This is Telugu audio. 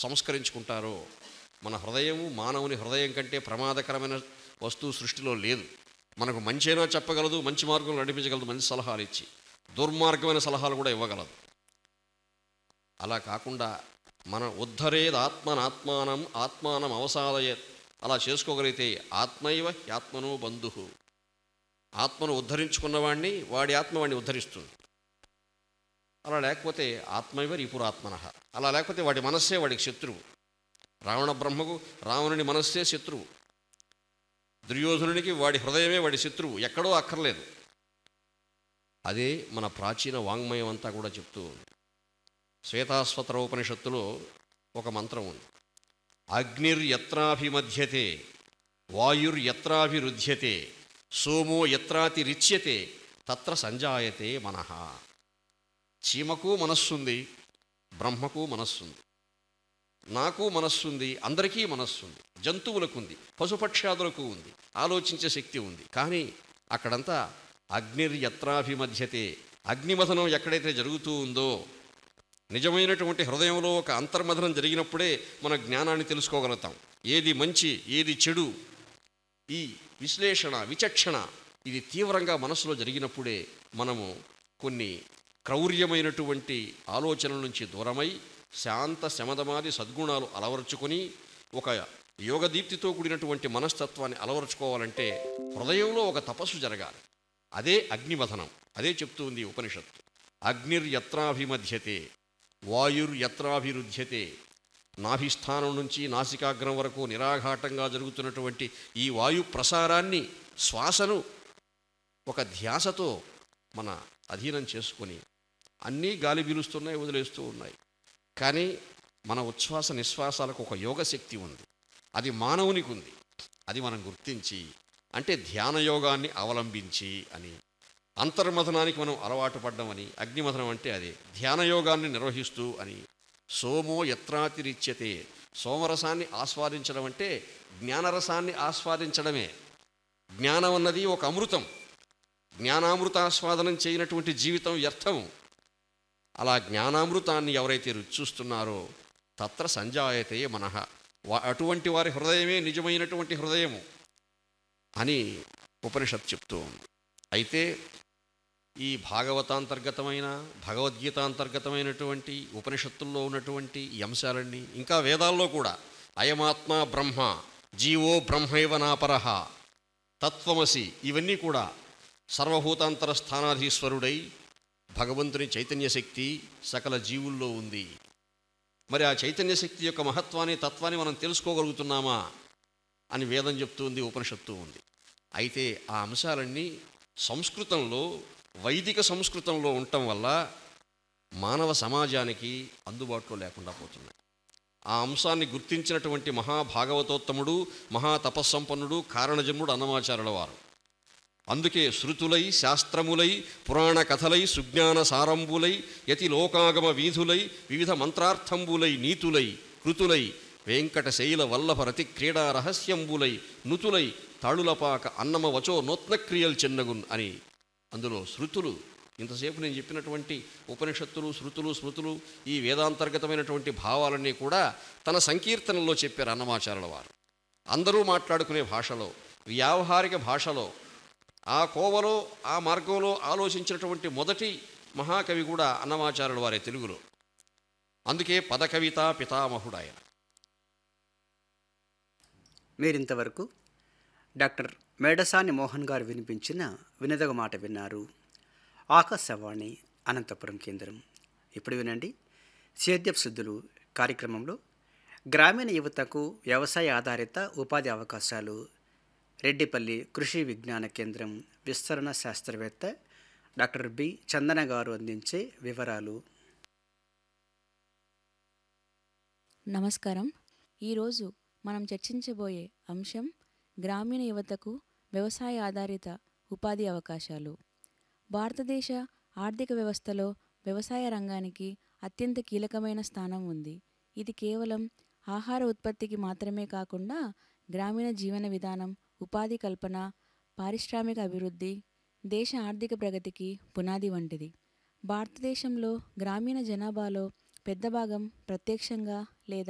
సంస్కరించుకుంటారో మన హృదయము మానవుని హృదయం కంటే ప్రమాదకరమైన వస్తువు సృష్టిలో లేదు మనకు మంచైనా చెప్పగలదు మంచి మార్గంలో నడిపించగలదు మంచి సలహాలు ఇచ్చి దుర్మార్గమైన సలహాలు కూడా ఇవ్వగలదు అలా కాకుండా మన ఉద్ధరేది ఆత్మనాత్మానం ఆత్మానం అవసాదయ అలా చేసుకోగలిగితే ఆత్మైవ ఆత్మనో బంధు ఆత్మను ఉద్ధరించుకున్నవాడిని వాడి ఆత్మ వాడిని ఉద్ధరిస్తుంది అలా లేకపోతే ఆత్మైవ రిపురాత్మన అలా లేకపోతే వాడి మనస్సే వాడికి శత్రువు రావణ బ్రహ్మకు రావణుని మనస్సే శత్రువు దుర్యోధనునికి వాడి హృదయమే వాడి శత్రువు ఎక్కడో అక్కర్లేదు అదే మన ప్రాచీన వాంగ్మయం అంతా కూడా చెప్తూ ఉంది శ్వేతాస్వతర ఉపనిషత్తులో ఒక మంత్రం ఉంది అగ్నిర్యత్రాభిమధ్యతే వాయుర్యత్రాభిరుధ్యతే సోమో యత్రాతిరిచ్యతే తత్ర సంజాయతే మనః చీమకు మనస్సుంది బ్రహ్మకు మనస్సుంది నాకు మనస్సుంది అందరికీ మనస్సుంది జంతువులకు ఉంది పశుపక్ష్యాదులకు ఉంది ఆలోచించే శక్తి ఉంది కానీ అక్కడంతా అగ్నిర్యత్రాభిమధ్యతే అగ్నిమథనం ఎక్కడైతే జరుగుతూ ఉందో నిజమైనటువంటి హృదయంలో ఒక అంతర్మథనం జరిగినప్పుడే మన జ్ఞానాన్ని తెలుసుకోగలుగుతాం ఏది మంచి ఏది చెడు ఈ విశ్లేషణ విచక్షణ ఇది తీవ్రంగా మనసులో జరిగినప్పుడే మనము కొన్ని క్రౌర్యమైనటువంటి ఆలోచనల నుంచి దూరమై శాంత శమదమాది సద్గుణాలు అలవరుచుకొని ఒక యోగదీప్తితో కూడినటువంటి మనస్తత్వాన్ని అలవరుచుకోవాలంటే హృదయంలో ఒక తపస్సు జరగాలి అదే అగ్నిమథనం అదే చెప్తూ ఉంది ఉపనిషత్తు అగ్నిర్యత్రాభిమధ్యతే వాయుర్యత్రాభిరుధ్యతే నాభిస్థానం నుంచి నాసికాగ్రం వరకు నిరాఘాటంగా జరుగుతున్నటువంటి ఈ వాయు ప్రసారాన్ని శ్వాసను ఒక ధ్యాసతో మన అధీనం చేసుకొని అన్నీ గాలి పీలుస్తున్నాయి వదిలేస్తూ ఉన్నాయి కానీ మన ఉచ్ఛ్వాస నిశ్వాసాలకు ఒక యోగ శక్తి ఉంది అది మానవునికి ఉంది అది మనం గుర్తించి అంటే ధ్యాన యోగాన్ని అవలంబించి అని అంతర్మథనానికి మనం అలవాటు పడ్డామని అగ్నిమథనం అంటే అదే ధ్యాన యోగాన్ని నిర్వహిస్తూ అని సోమో యత్రాతిరిచ్యతే సోమరసాన్ని ఆస్వాదించడం అంటే జ్ఞానరసాన్ని ఆస్వాదించడమే జ్ఞానం అన్నది ఒక అమృతం జ్ఞానామృతాస్వాదనం చేయనటువంటి జీవితం వ్యర్థం అలా జ్ఞానామృతాన్ని ఎవరైతే రుచి చూస్తున్నారో తత్ర సంజాయతే మనః వా- అటువంటి వారి హృదయమే నిజమైనటువంటి హృదయము అని ఉపనిషత్ చెప్తూ ఉంది అయితే ఈ భాగవతాంతర్గతమైన భగవద్గీతాంతర్గతమైనటువంటి ఉపనిషత్తుల్లో ఉన్నటువంటి ఈ అంశాలన్నీ ఇంకా వేదాల్లో కూడా అయమాత్మ బ్రహ్మ జీవో బ్రహ్మైవ నాపరహ తత్వమసి ఇవన్నీ కూడా సర్వభూతాంతర స్థానాధీశ్వరుడై భగవంతుని చైతన్య శక్తి సకల జీవుల్లో ఉంది మరి ఆ చైతన్య శక్తి యొక్క మహత్వాన్ని తత్వాన్ని మనం తెలుసుకోగలుగుతున్నామా అని వేదం చెప్తుంది ఉపనిషత్తు ఉంది అయితే ఆ అంశాలన్నీ సంస్కృతంలో వైదిక సంస్కృతంలో ఉండటం వల్ల మానవ సమాజానికి అందుబాటులో లేకుండా పోతున్నాయి ఆ అంశాన్ని గుర్తించినటువంటి మహాభాగవతోత్తముడు మహాతపస్సంపన్నుడు కారణజన్ముడు అన్నమాచార్యుల వారు అందుకే శృతులై శాస్త్రములై పురాణ కథలై సుజ్ఞాన సారంబులై యతి లోకాగమ వీధులై వివిధ మంత్రార్థంబులై నీతులై కృతులై వెంకటశైల వల్లభ రతి క్రీడా రహస్యంబులై నుతులై తాళులపాక అన్నమ వచో నూత్నక్రియల్ చెన్నగున్ అని అందులో శృతులు ఇంతసేపు నేను చెప్పినటువంటి ఉపనిషత్తులు శృతులు స్మృతులు ఈ వేదాంతర్గతమైనటువంటి భావాలన్నీ కూడా తన సంకీర్తనలో చెప్పారు అన్నమాచార్యుల వారు అందరూ మాట్లాడుకునే భాషలో వ్యావహారిక భాషలో ఆ కోవలో ఆ మార్గంలో ఆలోచించినటువంటి మొదటి మహాకవి కూడా అన్నమాచార్యుల వారే తెలుగులో అందుకే పదకవిత పితామహుడు ఆయన మీరింతవరకు డాక్టర్ మేడసాని మోహన్ గారు వినిపించిన వినదగ మాట విన్నారు ఆకాశవాణి అనంతపురం కేంద్రం ఇప్పుడు వినండి సేద్యపు శుద్ధులు కార్యక్రమంలో గ్రామీణ యువతకు వ్యవసాయ ఆధారిత ఉపాధి అవకాశాలు రెడ్డిపల్లి కృషి విజ్ఞాన కేంద్రం విస్తరణ శాస్త్రవేత్త డాక్టర్ బి చందన గారు అందించే వివరాలు నమస్కారం ఈరోజు మనం చర్చించబోయే అంశం గ్రామీణ యువతకు వ్యవసాయ ఆధారిత ఉపాధి అవకాశాలు భారతదేశ ఆర్థిక వ్యవస్థలో వ్యవసాయ రంగానికి అత్యంత కీలకమైన స్థానం ఉంది ఇది కేవలం ఆహార ఉత్పత్తికి మాత్రమే కాకుండా గ్రామీణ జీవన విధానం ఉపాధి కల్పన పారిశ్రామిక అభివృద్ధి దేశ ఆర్థిక ప్రగతికి పునాది వంటిది భారతదేశంలో గ్రామీణ జనాభాలో పెద్ద భాగం ప్రత్యక్షంగా లేదా